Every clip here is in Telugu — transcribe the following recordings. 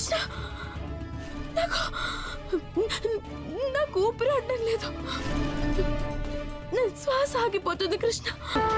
కృష్ణ నాకు నాకు ఊపిరి ఆడడం లేదు నా శ్వాస ఆగిపోతుంది Krishna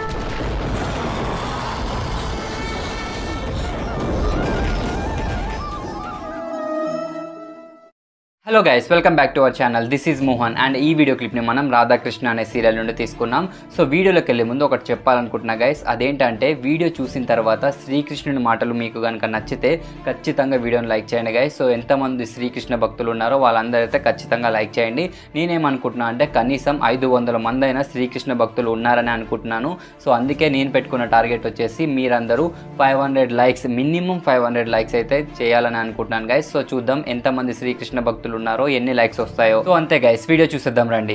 hello guys welcome back to our channel this is Mohan and ఈ వీడియో క్లిప్ని మనం రాధాకృష్ణ అనే సీరియల్ నుండి తీసుకున్నాం సో వీడియోలోకి వెళ్ళే ముందు ఒకటి చెప్పాలనుకుంటున్నా గైస్ అదేంటంటే వీడియో చూసిన తర్వాత శ్రీకృష్ణుని మాటలు మీకు కనుక నచ్చితే ఖచ్చితంగా వీడియోని లైక్ చేయండి గైస్ సో ఎంతమంది శ్రీకృష్ణ భక్తులు ఉన్నారో వాళ్ళందరైతే ఖచ్చితంగా లైక్ చేయండి నేనేమనుకుంటున్నా అంటే కనీసం ఐదు వందల మంది అయినా శ్రీకృష్ణ భక్తులు ఉన్నారని అనుకుంటున్నాను సో అందుకే నేను పెట్టుకున్న టార్గెట్ వచ్చేసి మీరందరూ five hundred likes minimum five hundred likes అయితే చేయాలని అనుకుంటున్నాను గైస్ సో చూద్దాం ఎంతమంది శ్రీకృష్ణ భక్తులు ఉన్నారో ఎన్ని లైక్స్ వస్తాయో సో అంతే గైస్ వీడియో చూసేద్దాం రండి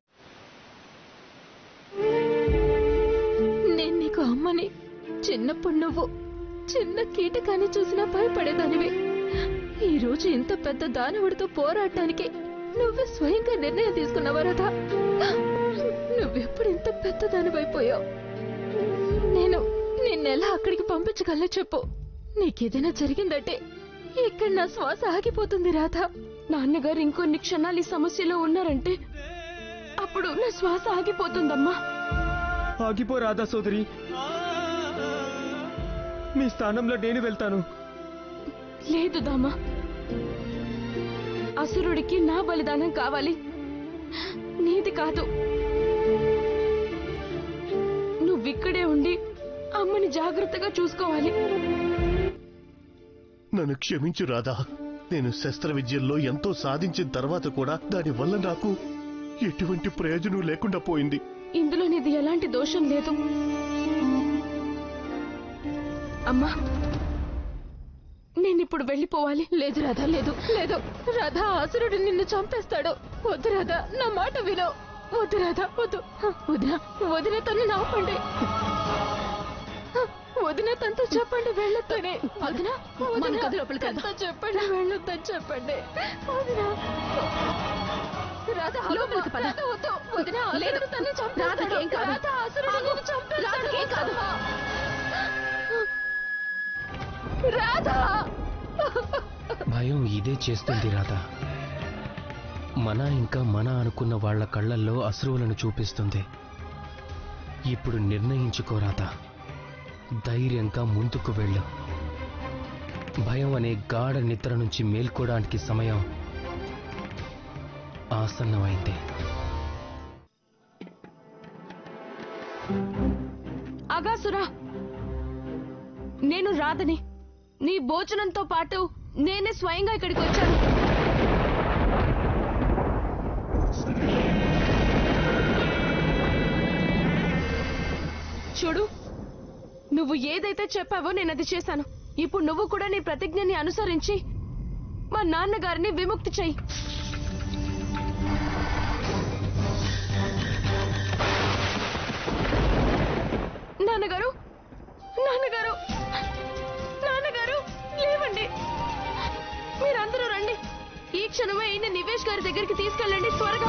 నేను నీకు అమ్మని చిన్నప్పుడు నువ్వు చిన్న కీటకాన్ని చూసినా భయపడేదానివి ఈ రోజు ఇంత పెద్ద దానవుడితో పోరాడటానికి నువ్వే స్వయంగా నిర్ణయం తీసుకున్నావా రాధా నువ్వెప్పుడు ఇంత పెద్ద దానివైపోయావు నేను నిన్నెలా అక్కడికి పంపించగలను చెప్పు నీకేదైనా జరిగిందంటే ఇక్కడ నా శ్వాస ఆగిపోతుంది రాధా నాన్నగారు ఇంకొన్ని క్షణాలు ఈ సమస్యలో ఉన్నారంటే అప్పుడు నా శ్వాస ఆగిపోతుందమ్మా ఆగిపో రాధా సోదరి మీ స్థానంలో నేను వెళ్తాను లేదు దామా అసురుడికి నా బలిదానం కావాలి నీది కాదు నువ్విక్కడే ఉండి అమ్మని జాగ్రత్తగా చూసుకోవాలి నన్ను క్షమించు రాధా నేను శస్త్ర విద్యల్లో ఎంతో సాధించిన తర్వాత కూడా దాని వల్ల నాకు ఎటువంటి ప్రయోజనం లేకుండా పోయింది ఇందులో నీది ఎలాంటి దోషం లేదు అమ్మా నేనిప్పుడు వెళ్ళిపోవాలి లేదు రాధా లేదు లేదు రాధా అసురుడు నిన్ను చంపేస్తాడు వద్దు రాధా నా మాట విను వద్దు రాధా వద్దు వదిన వదిన తను నాపండి వదిన తనతో చెప్పండి వెళ్ళొద్దని వదిన మన గది లోపలికి వెళ్తా చెప్పండి వెళ్ళొద్దని చెప్పండి వదిన రాధా లోపలికి పద వద్దు వదిన లేదు తన్ని చంపేస్తాడు ఏం కాదు రాధా అసురుడు నిన్ను చంపేస్తాడు ఏం కాదు రాధా భయం ఇదే చేస్తుంది రాధా మన ఇంకా మన అనుకున్న వాళ్ళ కళ్ళల్లో అశ్రువులను చూపిస్తుంది ఇప్పుడు నిర్ణయించుకో రాధా ధైర్యంగా ముందుకు వెళ్ళు భయం అనే గాఢ నిద్ర నుంచి మేల్కోవడానికి సమయం ఆసన్నమైంది అగాసురా నేను రాదని నీ భోజనంతో పాటు నేనే స్వయంగా ఇక్కడికి వచ్చాను చూడు నువ్వు ఏదైతే చెప్పావో నేను అది చేశాను ఇప్పుడు నువ్వు కూడా నీ ప్రతిజ్ఞని అనుసరించి మా నాన్నగారిని విముక్తి చెయ్యి నాన్నగారు నాన్నగారు నాన్నగారు లేవండి మీరందరూ రండి ఈ క్షణమే ఈయన నివేష్ గారి దగ్గరికి తీసుకెళ్ళండి త్వరగా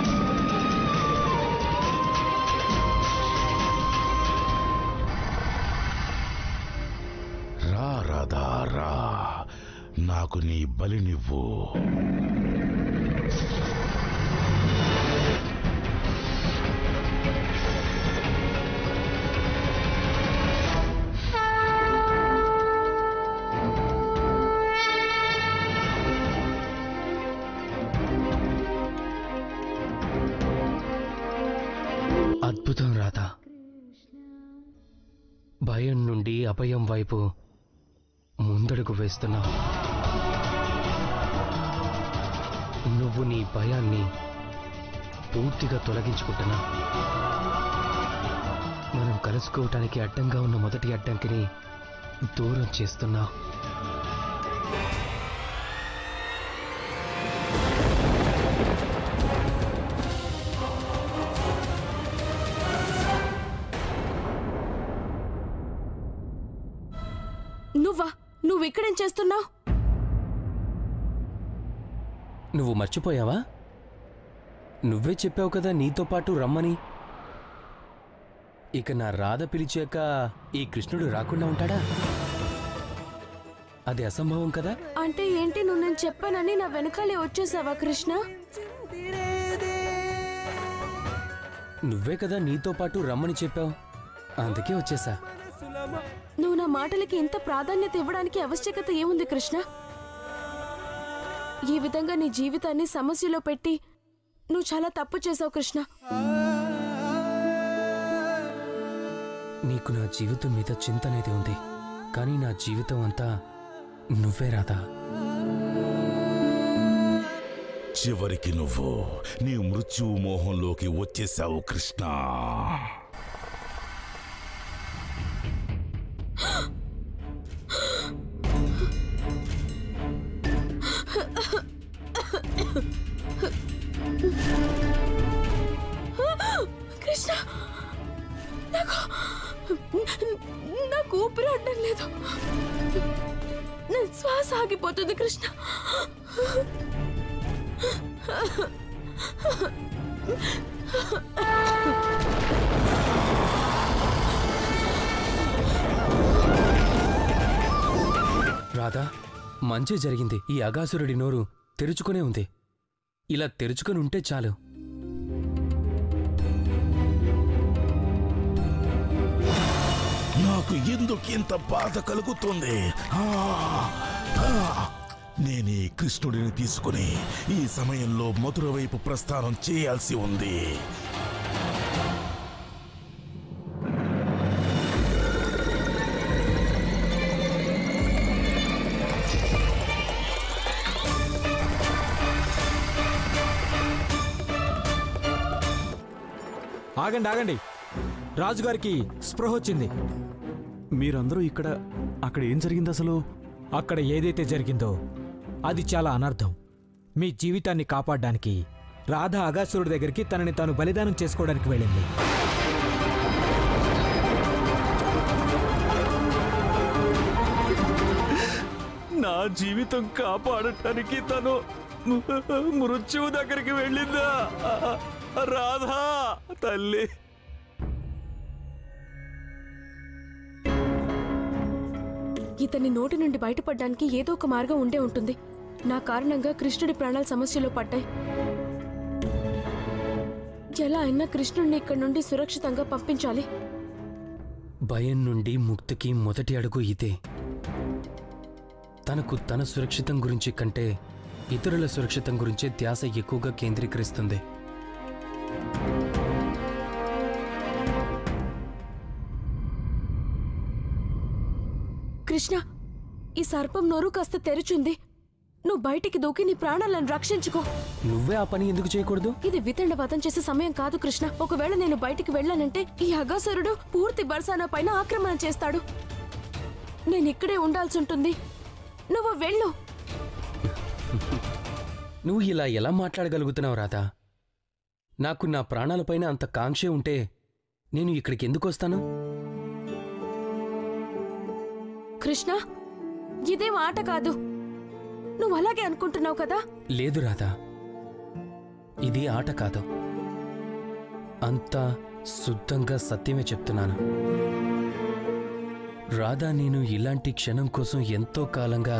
రా రాధా రా నాకు నీ బలినివ్వు అద్భుతం రాధా భయం నుండి అభయం వైపు ముందడుగు వేస్తున్నావు నువ్వు నీ భయాన్ని పూర్తిగా తొలగించుకుంటున్నా మనం కలుసుకోవటానికి అడ్డంగా ఉన్న మొదటి అడ్డంకిని దూరం చేస్తున్నావు నువ్వా నువ్వు ఇక్కడేం చేస్తున్నావు నువ్వు మర్చిపోయావా నువ్వే చెప్పావు కదా నీతో పాటు రమ్మని ఇక నా రాధ పిలిచాక ఈ కృష్ణుడు రాకుండా ఉంటాడా అది అసంభవం కదా అంటే ఏంటి నువ్వు నేను చెప్పానని నా వెనకాలే వచ్చేసావా కృష్ణ నువ్వే కదా నీతో పాటు రమ్మని చెప్పావు అందుకే వచ్చేసా నువ్వు నా మాటలకి ఇంత ప్రాధాన్యత ఇవ్వడానికి ఆవశ్యకత ఏముంది కృష్ణ ఈ విధంగా నీ జీవితాన్ని సమస్యలో పెట్టి నువ్వు చాలా తప్పు చేసావు కృష్ణ నీకు నా జీవితం మీద చింత అనేది ఉంది కానీ నా జీవితం అంతా నువ్వే రాదా చివరికి నువ్వు నీ మృత్యువు మోహంలోకి వచ్చేసావు కృష్ణ కృష్ణ నాకు నాకు ఊపిరి ఆడడం లేదు నా శ్వాస ఆగిపోతుంది కృష్ణ రాధా మంచి జరిగింది ఈ అగాసురుడి నోరు తెరుచుకునే ఉంది ఇలా తెరుచుకొని ఉంటే చాలు నాకు ఎందుకు ఇంత బాధ కలుగుతుంది ఆ, ఆ. నేను ఈ కృష్ణుడిని తీసుకుని ఈ సమయంలో మధుర వైపు ప్రస్థానం చేయాల్సి ఉంది ఆగండి ఆగండి రాజుగారికి స్పృహ వచ్చింది మీరందరూ ఇక్కడ అక్కడ ఏం జరిగింది అసలు అక్కడ ఏదైతే జరిగిందో అది చాలా అనర్థం మీ జీవితాన్ని కాపాడడానికి రాధ అగాసురుడి దగ్గరికి తనని తాను బలిదానం చేసుకోవడానికి వెళ్ళింది నా జీవితం కాపాడటానికి తను మృత్యువు దగ్గరికి వెళ్ళిందా రాధా తల్లి ఇతని నోటి నుండి బయటపడడానికి ఏదో ఒక మార్గం ఉండే ఉంటుంది నా కారణంగా కృష్ణుడి ప్రాణాలు సమస్యలో పడ్డాయి ఎలా అయినా కృష్ణుడిని ఇక్కడి నుండి సురక్షితంగా పంపించాలి భయం నుండి ముక్తికి మొదటి అడుగు ఇదే తనకు తన సురక్షితం గురించి కంటే ఇతరుల సురక్షితం గురించే ధ్యాస ఎక్కువగా కేంద్రీకరిస్తుంది కృష్ణ ఈ సర్పం నోరు కాస్త తెరుచుంది నువ్వు బయటికి దూకి నీ ప్రాణాలను రక్షించుకో నువ్వే ఆ పని ఎందుకు చేయకూడదు ఇది వితండవాదం చేసే సమయం కాదు కృష్ణ ఒకవేళ నేను బయటికి వెళ్ళానంటే ఈ అగాసురుడు పూర్తి బర్సానా పైన ఆక్రమణ చేస్తాడు నేను ఇక్కడే ఉండాల్సి ఉంటుంది నువ్వు వెళ్ళు నువ్వు ఇలా ఎలా మాట్లాడగలుగుతున్నావు రాధా నాకు నా ప్రాణాలపైన అంత కాంక్షే ఉంటే నేను ఇక్కడికి ఎందుకు వస్తాను కృష్ణ ఇదేం ఆట కాదు నువ్వు అలాగే అనుకుంటున్నావు కదా లేదు రాధా ఇది ఆట కాదు అంతా శుద్ధంగా సత్యమే చెప్తున్నాను రాధా నేను ఇలాంటి క్షణం కోసం ఎంతో కాలంగా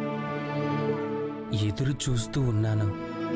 ఎదురు చూస్తూ ఉన్నాను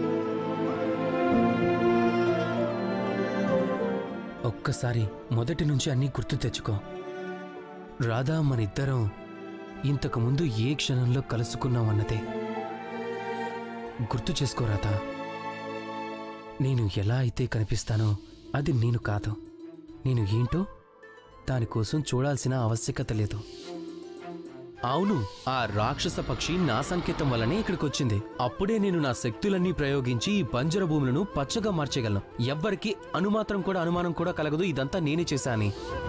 ఒక్కసారి మొదటి నుంచి అన్నీ గుర్తు తెచ్చుకో రాధా మనిద్దరం ఇంతకు ముందు ఏ క్షణంలో కలుసుకున్నామన్నదే గుర్తు చేసుకో రాధా నేను ఎలా అయితే కనిపిస్తానో అది నేను కాదు నేను ఏంటో దానికోసం చూడాల్సిన ఆవశ్యకత లేదు అవును ఆ రాక్షస పక్షి నా సంకేతం వల్లనే ఇక్కడికి వచ్చింది అప్పుడే నేను నా శక్తులన్నీ ప్రయోగించి ఈ బంజర భూములను పచ్చగా మార్చగలను ఎవ్వరికి అనుమాత్రం కూడా అనుమానం కూడా కలగదు ఇదంతా నేనే చేశాని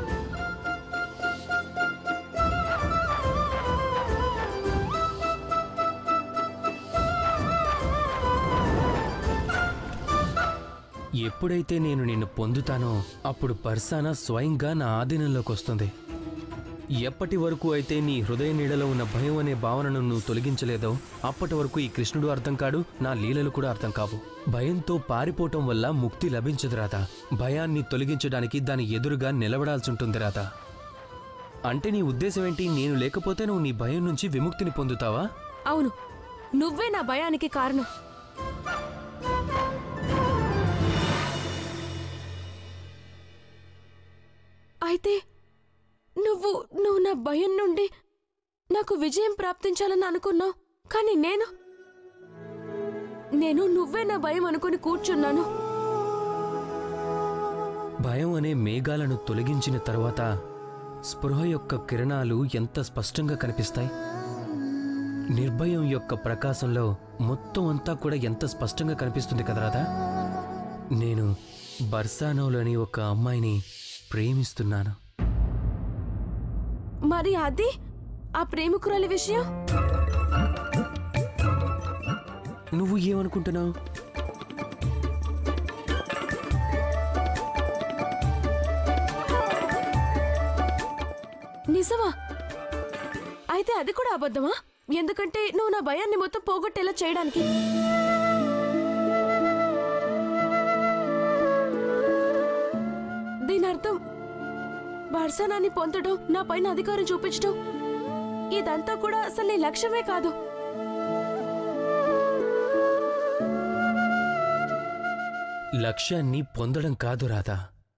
ఎప్పుడైతే నేను నిన్ను పొందుతానో అప్పుడు పర్సానా స్వయంగా నా ఆధీనంలోకి వస్తుంది ఎప్పటి వరకు అయితే నీ హృదయ నీడలో ఉన్న భయం అనే భావనను నువ్వు తొలగించలేదో అప్పటి వరకు ఈ కృష్ణుడు అర్థం కాడు నా లీలలు కూడా అర్థం కావు భయంతో పారిపోవటం వల్ల ముక్తి లభించదు రాదా భయాన్ని తొలగించడానికి దాని ఎదురుగా నిలబడాల్సి ఉంటుంది రాదా అంటే నీ ఉద్దేశం ఏంటి నేను లేకపోతే నువ్వు నీ భయం నుంచి విముక్తిని పొందుతావా అవును నువ్వే నా భయానికి కారణం అయితే నువ్వు నువ్వు నా భయం నుండి నాకు విజయం ప్రాప్తించాలని అనుకున్నావు కానీ నేను నేను నువ్వే నా భయం అనుకుని కూర్చున్నాను భయం అనే మేఘాలను తొలగించిన తరువాత స్పృహ యొక్క కిరణాలు ఎంత స్పష్టంగా కనిపిస్తాయి నిర్భయం యొక్క ప్రకాశంలో మొత్తం అంతా కూడా ఎంత స్పష్టంగా కనిపిస్తుంది కదా రాధా నేను బర్సానోలోని ఒక అమ్మాయిని ప్రేమిస్తున్నాను మరి అది ఆ ప్రేమికురాలి విషయం నువ్వు ఏమనుకుంటున్నావు నిజమా అయితే అది కూడా అబద్ధమా ఎందుకంటే నువ్వు నా భయాన్ని మొత్తం పోగొట్టేలా చేయడానికి దీని అర్థం బర్సనాన్ని పొందడం నా పైన అధికారం చూపించడం ఇదంతా కూడా అసలు నీ లక్ష్యమే కాదు లక్ష్యాన్ని పొందడం కాదు రాధా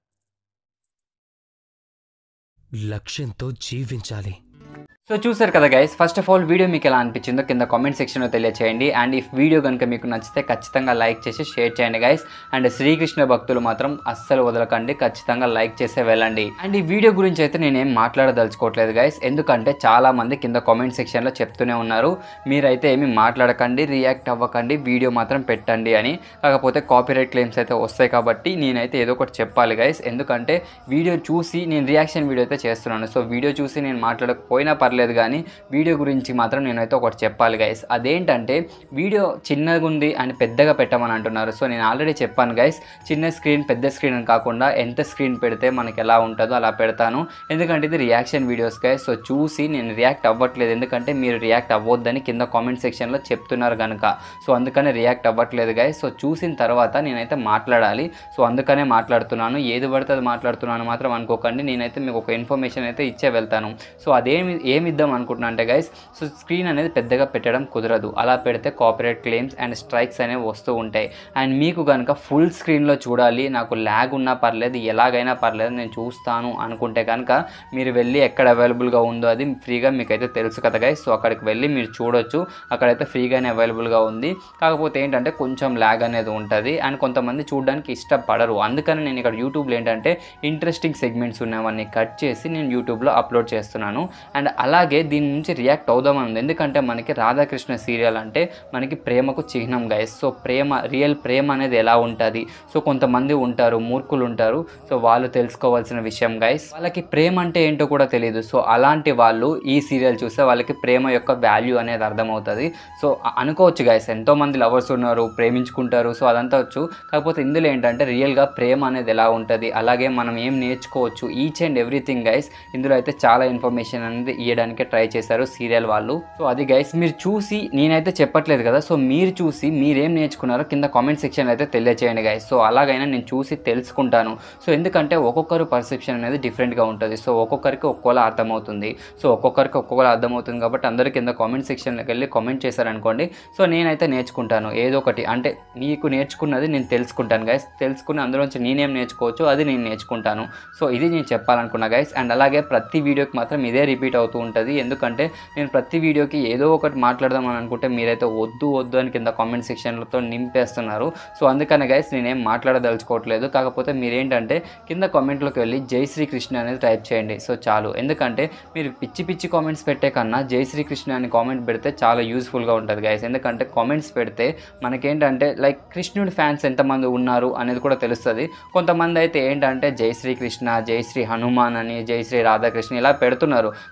లక్ష్యంతో జీవించాలి సో చూసారు కదా guys first of all video మీకు ఎలా అనిపించిందో కింద కామెంట్ సెక్షన్లో తెలియచేయండి అండ్ ఇఫ్ వీడియో కనుక మీకు నచ్చితే ఖచ్చితంగా లైక్ చేసి షేర్ చేయండి గైస్ అండ్ శ్రీకృష్ణ భక్తులు మాత్రం అస్సలు వదలకండి ఖచ్చితంగా లైక్ చేసే వెళ్ళండి అండ్ ఈ వీడియో గురించి అయితే నేనేం మాట్లాడదలుచుకోవట్లేదు గైస్ ఎందుకంటే చాలా మంది కింద కామెంట్ సెక్షన్లో చెప్తూనే ఉన్నారు మీరైతే ఏమి మాట్లాడకండి రియాక్ట్ అవ్వకండి వీడియో మాత్రం పెట్టండి అని కాకపోతే కాపీరైట్ క్లెయిమ్స్ అయితే వస్తాయి కాబట్టి నేనైతే ఏదో ఒకటి చెప్పాలి గైస్ ఎందుకంటే వీడియో చూసి నేను రియాక్షన్ వీడియో అయితే చేస్తున్నాను సో వీడియో చూసి నేను మాట్లాడకపోయినా పర్లేదు కానీ వీడియో గురించి మాత్రం నేనైతే ఒకటి చెప్పాలి గైస్ అదేంటంటే వీడియో చిన్నగా ఉంది అని పెద్దగా పెట్టమని అంటున్నారు సో నేను ఆల్రెడీ చెప్పాను గైస్ చిన్న స్క్రీన్ పెద్ద స్క్రీన్ అని కాకుండా ఎంత స్క్రీన్ పెడితే మనకి ఎలా ఉంటుందో అలా పెడతాను ఎందుకంటే ఇది రియాక్షన్ వీడియోస్ గైస్ సో చూసి నేను రియాక్ట్ అవ్వట్లేదు ఎందుకంటే మీరు రియాక్ట్ అవ్వద్దని కింద కామెంట్ సెక్షన్లో చెప్తున్నారు కనుక సో అందుకనే రియాక్ట్ అవ్వట్లేదు గైస్ సో చూసిన తర్వాత నేనైతే మాట్లాడాలి సో అందుకనే మాట్లాడుతున్నాను ఏది పడితే అది మాట్లాడుతున్నాను మాత్రం అనుకోకండి నేనైతే మీకు ఒక ఇన్ఫర్మేషన్ అయితే ఇచ్చే వెళ్తాను సో అదేమి ఏమి ఇద్దాం అనుకుంటున్నా అంటే గైస్ సో స్క్రీన్ అనేది పెద్దగా పెట్టడం కుదరదు అలా పెడితే కాపీరైట్ క్లెయిమ్స్ అండ్ స్ట్రైక్స్ అనేవి వస్తూ ఉంటాయి అండ్ మీకు కనుక ఫుల్ స్క్రీన్లో చూడాలి నాకు ల్యాగ్ ఉన్నా పర్లేదు ఎలాగైనా పర్లేదు నేను చూస్తాను అనుకుంటే కనుక మీరు వెళ్ళి ఎక్కడ అవైలబుల్గా ఉందో అది ఫ్రీగా మీకైతే తెలుసు కదా గైస్ సో అక్కడికి వెళ్ళి మీరు చూడొచ్చు అక్కడైతే ఫ్రీగానే అవైలబుల్గా ఉంది కాకపోతే ఏంటంటే కొంచెం ల్యాగ్ అనేది ఉంటుంది అండ్ కొంతమంది చూడడానికి ఇష్టపడరు అందుకని నేను ఇక్కడ యూట్యూబ్లో ఏంటంటే ఇంట్రెస్టింగ్ సెగ్మెంట్స్ ఉన్నవన్నీ కట్ చేసి నేను యూట్యూబ్లో అప్లోడ్ చేస్తున్నాను అండ్ అలాగే దీని నుంచి రియాక్ట్ అవుదామని ఉంది ఎందుకంటే మనకి రాధాకృష్ణ సీరియల్ అంటే మనకి ప్రేమకు చిహ్నం గైస్ సో ప్రేమ రియల్ ప్రేమ అనేది ఎలా ఉంటుంది సో కొంతమంది ఉంటారు మూర్ఖులు ఉంటారు సో వాళ్ళు తెలుసుకోవాల్సిన విషయం గైస్ వాళ్ళకి ప్రేమ అంటే ఏంటో కూడా తెలియదు సో అలాంటి వాళ్ళు ఈ సీరియల్ చూస్తే వాళ్ళకి ప్రేమ యొక్క వాల్యూ అనేది అర్థమవుతుంది సో అ- అనుకోవచ్చు గైస్ ఎంతో మంది లవర్స్ ఉన్నారు ప్రేమించుకుంటారు సో అదంతా వచ్చు కాకపోతే ఇందులో ఏంటంటే రియల్గా ప్రేమ అనేది ఎలా ఉంటుంది అలాగే మనం ఏం నేర్చుకోవచ్చు ఈచ్ అండ్ ఎవ్రీథింగ్ గైస్ ఇందులో అయితే చాలా ఇన్ఫర్మేషన్ అనేది ఇవ్వడానికి ట్రై చేశారు సీరియల్ వాళ్ళు సో అది గైస్ మీరు చూసి నేనైతే చెప్పట్లేదు కదా సో మీరు చూసి మీరేం నేర్చుకున్నారో కింద కామెంట్ సెక్షన్ అయితే తెలియచేయండి గైస్ సో అలాగైనా నేను చూసి తెలుసుకుంటాను సో ఎందుకంటే ఒక్కొక్కరు పర్సెప్షన్ అనేది డిఫరెంట్గా ఉంటుంది సో ఒక్కొక్కరికి ఒక్కోలా అర్థమవుతుంది సో ఒక్కొక్కరికి ఒక్కొక్కలా అర్థమవుతుంది కాబట్టి అందరూ కింద కామెంట్ సెక్షన్లోకి వెళ్ళి కామెంట్ చేశారనుకోండి సో నేనైతే నేర్చుకుంటాను ఏదో ఒకటి అంటే మీకు నేర్చుకున్నది నేను తెలుసుకుంటాను గైస్ తెలుసుకుని అందులోంచి నేనేం నేర్చుకోవచ్చు అది నేను నేర్చుకుంటాను సో ఇది నేను చెప్పాలనుకున్నా గైస్ అండ్ అలాగే ప్రతి వీడియోకి మాత్రం ఇదే రిపీట్ అవుతూ ఉంటుంది ఎందుకంటే నేను ప్రతి వీడియోకి ఏదో ఒకటి మాట్లాడదాం అని అనుకుంటే మీరైతే వద్దు వద్దు అని కింద కామెంట్ సెక్షన్లతో నింపేస్తున్నారు సో అందుకనే గైస్ నేనేం మాట్లాడదలుచుకోవట్లేదు కాకపోతే మీరేంటంటే కింద కామెంట్లోకి వెళ్ళి జై శ్రీకృష్ణ అనేది టైప్ చేయండి సో చాలు ఎందుకంటే మీరు పిచ్చి పిచ్చి కామెంట్స్ పెట్టే కన్నా జై శ్రీకృష్ణ అని కామెంట్ పెడితే చాలా యూస్ఫుల్గా ఉంటుంది గైస్ ఎందుకంటే కామెంట్స్ పెడితే మనకేంటంటే లైక్ కృష్ణుడి ఫ్యాన్స్ ఎంతమంది ఉన్నారు అనేది కూడా తెలుస్తుంది కొంతమంది అయితే ఏంటంటే జై శ్రీకృష్ణ జై శ్రీ హనుమాన్ అని జై శ్రీ రాధాకృష్ణ ఇలా పెడుతున్నారు కాకపోతే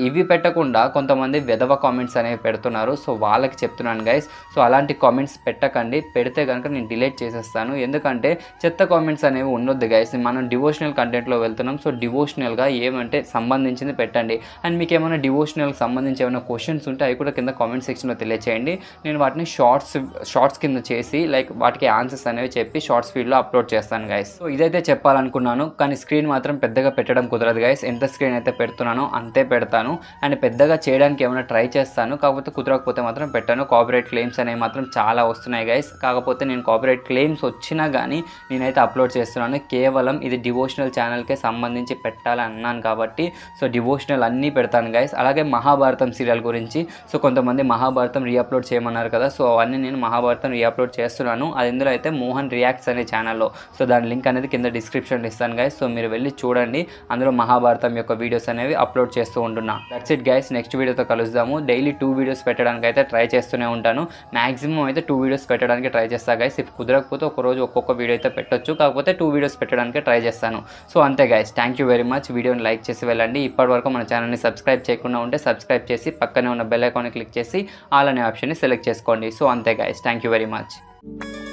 ఇవి పెట్టకుండా కొంతమంది వెధవ కామెంట్స్ అనేవి పెడుతున్నారు సో వాళ్ళకి చెప్తున్నాను గైస్ సో అలాంటి కామెంట్స్ పెట్టకండి పెడితే కనుక నేను డిలీట్ చేసేస్తాను ఎందుకంటే చెత్త కామెంట్స్ అనేవి ఉండొద్దు గైస్ మనం డివోషనల్ కంటెంట్లో వెళ్తున్నాం సో డివోషనల్గా ఏమంటే సంబంధించింది పెట్టండి అండ్ మీకు ఏమైనా డివోషనల్కి సంబంధించి ఏమైనా క్వశ్చన్స్ ఉంటే అవి కూడా కింద కామెంట్ సెక్షన్లో తెలియచేయండి నేను వాటిని షార్ట్స్ షార్ట్స్ కింద చేసి లైక్ వాటికి ఆన్సర్స్ అనేవి చెప్పి షార్ట్స్ ఫీడ్లో అప్లోడ్ చేస్తాను గైస్ సో ఇదైతే చెప్పాలనుకున్నాను కానీ స్క్రీన్ మాత్రం పెద్దగా పెట్టడం కుదరదు గైస్ ఎంత స్క్రీన్ అయితే పెడుతున్నానో అంతే పెడతాను అండ్ పెద్దగా చేయడానికి ఏమైనా ట్రై చేస్తాను కాకపోతే కుదరకపోతే మాత్రం పెట్టాను కాపరేట్ క్లెయిమ్స్ అనేవి మాత్రం చాలా వస్తున్నాయి గైస్ కాకపోతే నేను కాపరేట్ క్లెయిమ్స్ వచ్చినా కానీ నేనైతే అప్లోడ్ చేస్తున్నాను కేవలం ఇది డివోషనల్ ఛానల్కే సంబంధించి పెట్టాలని అన్నాను కాబట్టి సో డివోషనల్ అన్నీ పెడతాను గైస్ అలాగే మహాభారతం సీరియల్ గురించి సో కొంతమంది మహాభారతం రీఅప్లోడ్ చేయమన్నారు కదా సో అవన్నీ నేను మహాభారతం రీఅప్లోడ్ చేస్తున్నాను అది ఇందులో అయితే మోహన్ రియాక్ట్స్ అనే ఛానల్లో సో దాని లింక్ అనేది కింద డిస్క్రిప్షన్లో ఇస్తాను గైస్ సో మీరు వెళ్ళి చూడండి అందులో మహాభారతం యొక్క వీడియోస్ అనేవి అప్లోడ్ చేస్తూ ఉంటున్నా దట్స్ ఇట్ గైస్ నెక్స్ట్ వీడియోతో కలుద్దాము డైలీ టూ వీడియోస్ పెట్టడానికి అయితే ట్రై చేస్తూనే ఉంటాను మాక్సిమం అయితే టూ వీడియోస్ పెట్టడానికి ట్రై చేస్తా గైస్ ఇఫ్ కుదరకపోతే ఒక రోజు ఒక్కొక్క వీడియో అయితే పెట్టొచ్చు కాకపోతే టూ వీడియోస్ పెట్టడానికి ట్రై చేస్తాను సో అంతే guys thank you very much వీడియోని లైక్ చేసి వెళ్ళండి ఇప్పటివరకు మన ఛానల్ని సబ్స్క్రైబ్ చేయకుండా ఉంటే సబ్స్క్రైబ్ చేసి పక్కనే ఉన్న బెల్ ఐకాన్ని క్లిక్ చేసి ఆల్ అనే ఆప్షన్ని సెలెక్ట్ చేసుకోండి సో అంతే guys thank you very much